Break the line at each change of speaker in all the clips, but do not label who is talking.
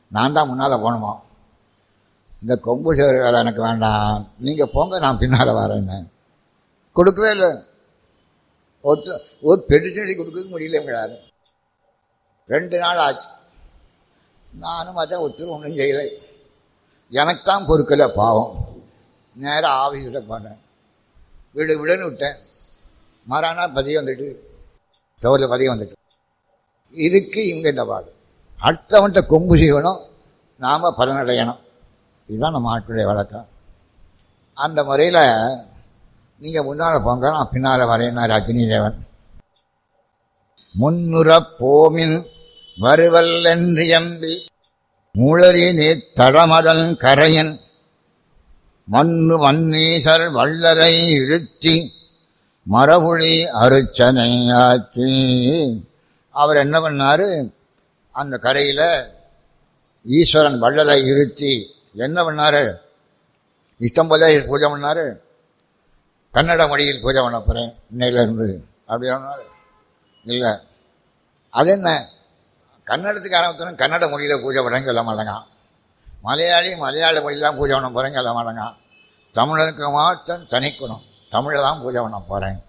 நான் தான் முன்னால் போகணுமா இந்த கொம்பு சேர் வேலை எனக்கு வேண்டாம் நீங்கள் போங்க நான் பின்னால் வரேன்னு கொடுக்கவே இல்லை ஒருத்த ஒரு பெட்டு செடி கொடுக்க முடியல கிடையாது ரெண்டு நாள் ஆச்சு நானும் அதான் ஒத்துரும் ஒன்றும் செய்யலை எனக்கு தான் பொறுக்கலை பாவம் நேராக ஆஃபீஸில் போனேன் விடு விடுன்னு விட்டேன் மறானா பதியம் வந்துட்டு சோரில் பதியம் வந்துட்டு இதுக்கு இவங்க இந்த பாடு அடுத்தவன்கிட்ட கொம்பு செய்யணும் நாம் பலனடையணும் இதுதான் நம்ம ஆட்களுடைய வழக்கம் அந்த முறையில் நீங்கள் முன்னால் போங்க நான் பின்னால் வரேன்னார் அக்னி தேவன் முன்னுறப் போமின் வருவல் என்று எம்பி முளரி நீர் தடமதன் கரையன் மண்ணு மன்னீசர் வள்ளரை இருத்தி மரபுழி அருச்சனையாற்றி அவர் என்ன பண்ணாரு அந்த கரையில் ஈஸ்வரன் வள்ளலை இருத்தி என்ன பண்ணாரு இஷ்டம் போல பூஜை பண்ணாரு கன்னட மொழியில் பூஜை பண்ண போகிறேன் இன்னையிலேருந்து அப்படி சொன்னாரு இல்லை அது என்ன கன்னடத்துக்கு ஆரம்பித்தோம் கன்னட மொழியில் பூஜை பண்ணுறேன்னு சொல்ல மாட்டேங்க மலையாளி மலையாள மொழியில் பூஜை பண்ண போகிறேன்னு சொல்ல மாட்டேங்க தமிழனுக்கு மாற்றம் தனிக்கணும் தமிழில் தான் பூஜை பண்ண போகிறேன்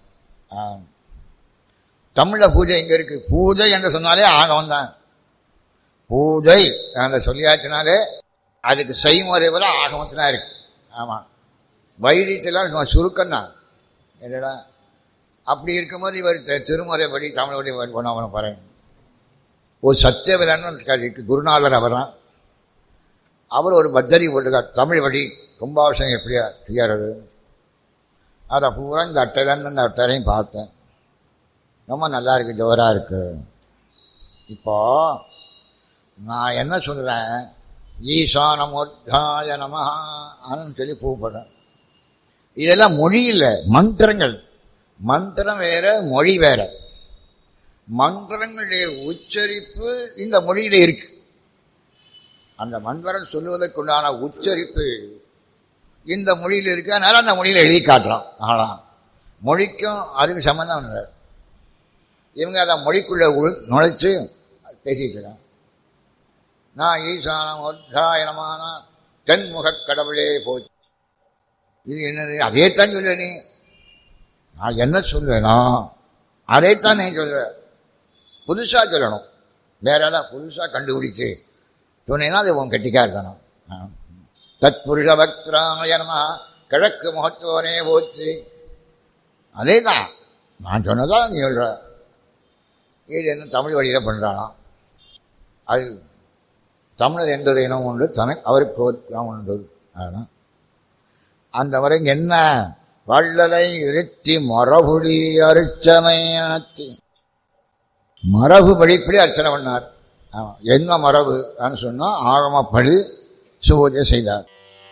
தமிழில் பூஜை எங்கே இருக்குது பூஜை என்று சொன்னாலே ஆகவம் தான் பூஜை அந்த சொல்லியாச்சுனாலே அதுக்கு செய்முறை வர ஆகமத்தில் தான் இருக்கு ஆமாம் வைத்தியத்தில் சுருக்கம் தான் என்னடா அப்படி இருக்கும்போது இவர் திருமுறைப்படி தமிழோடைய பண்ண பண்ண போகிறேன் ஒரு சத்தியவிலன்னு குருநாதர் அவர் தான் அவர் ஒரு பத்தரி போட்டிருக்கார் தமிழ் வழி கும்பாபிஷேகம் எப்படியா செய்யறது அதை பூரா இந்த அட்டையிலன்னு இந்த அட்டையிலையும் பார்த்தேன் ரொம்ப நல்லா இருக்கு ஜோராக இருக்கு இப்போ நான் என்ன சொல்கிறேன் ஈசானமோத்தாய நமஹான்னு சொல்லி கூப்பிடுறேன் இதெல்லாம் மொழி இல்லை மந்திரங்கள் மந்திரம் வேற மொழி வேற மந்திரங்களுடைய உச்சரிப்பு இந்த மொழியில இருக்கு அந்த மந்திரம் சொல்லுவதற்குண்டான உச்சரிப்பு இந்த மொழியில் இருக்கு அதனால அந்த மொழியில் எழுதி காட்டுறோம் ஆனா மொழிக்கும் அதுக்கு சம்மந்தம் இல்லை இவங்க அதை மொழிக்குள்ள நுழைச்சு பேசிட்டு இருக்காங்க நான் ஈசானம் ஒத்தாயனமான தென்முக கடவுளே போச்சு இது என்னது அதே தான் சொல்ல நீ நான் என்ன சொல்றேனா அதே தான் நீ சொல்ற புதுசா சொல்லணும் வேற ஏதாவது புதுசா கண்டுபிடிச்சு சொன்னீங்கன்னா அது உன் கெட்டிக்கா இருக்கணும் தத் புருஷ பக்திராமயனமா கிழக்கு முகத்துவனே போச்சு அதே தான் நான் சொன்னதா நீ சொல்ற இது என்ன தமிழ் வழியில் பண்ணுறானா அது தமிழர் என்ற இனம் உண்டு தனக்கு அவருக்கு ஒரு இனம் உண்டு ஆனால் அந்த வரை என்ன வள்ளலை இருத்தி மரபுடி அர்ச்சனையாத்தி மரபு படிப்படி அர்ச்சனை பண்ணார் ஆமாம் என்ன மரபு சொன்னால் ஆகமப்படி சுபூஜை செய்தார்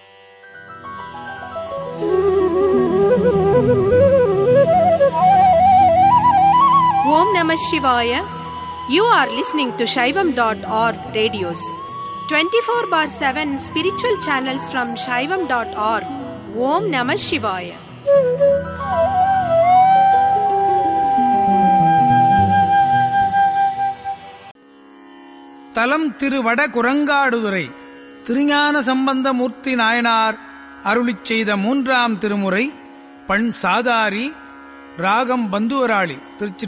Om Namah Shivaya. You are listening to Shaivam.org radios. 24 bar 7 spiritual channels from Shaivam.org. Om Namah Shivaya.
தலம் திரு வட குரங்காடுதுறை திருஞான சம்பந்தமூர்த்தி நாயனார் அருளிச் செய்த மூன்றாம் திருமுறை பண் சாதாரி ராகம் பந்துவராளி திருச்சி